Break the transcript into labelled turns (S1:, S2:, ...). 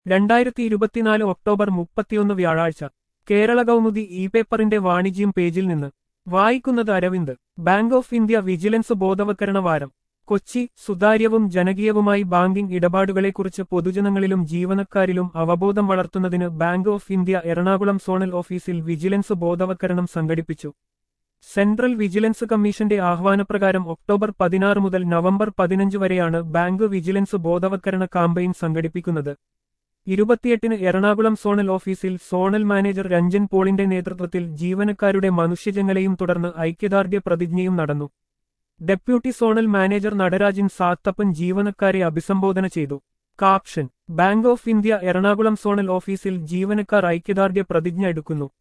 S1: രണ്ടായിരത്തി ഇരുപത്തിനാല് ഒക്ടോബർ മുപ്പത്തിയൊന്ന് വ്യാഴാഴ്ച കേരള കൗമുദി ഇ പേപ്പറിന്റെ വാണിജ്യം പേജിൽ നിന്ന് വായിക്കുന്നത് Aravind bank of India vigilance ബോധവൽക്കരണ വാരം കൊച്ചി സുതാര്യവും ജനകീയവുമായി ബാങ്കിംഗ് ഇടപാടുകളെക്കുറിച്ച് പൊതുജനങ്ങളിലും ജീവനക്കാരിലും അവബോധം വളർത്തുന്നതിന് bank of India Ernakulam zonal ഓഫീസിൽ വിജിലൻസ് ബോധവൽക്കരണം സംഘടിപ്പിച്ചു സെൻട്രൽ വിജിലൻസ് കമ്മീഷന്റെ ആഹ്വാനപ്രകാരം ഒക്ടോബർ പതിനാറ് മുതൽ നവംബർ പതിനഞ്ച് വരെയാണ് ബാങ്ക് വിജിലൻസ് ബോധവൽക്കരണ കാമ്പയിൻ സംഘടിപ്പിക്കുന്നത് ഇരുപത്തിയെട്ടിന് എറണാകുളം സോണൽ ഓഫീസിൽ സോണൽ മാനേജർ രഞ്ജൻ പോളിന്റെ നേതൃത്വത്തിൽ ജീവനക്കാരുടെ മനുഷ്യജങ്ങളെയും തുടർന്ന് ഐക്യദാർഢ്യ പ്രതിജ്ഞയും നടന്നു deputy zonal manager Natarajan Sathappan ജീവനക്കാരെ അഭിസംബോധന ചെയ്തു caption bank of India Ernakulam zonal ഓഫീസിൽ ജീവനക്കാർ ഐക്യദാർഢ്യ പ്രതിജ്ഞ എടുക്കുന്നു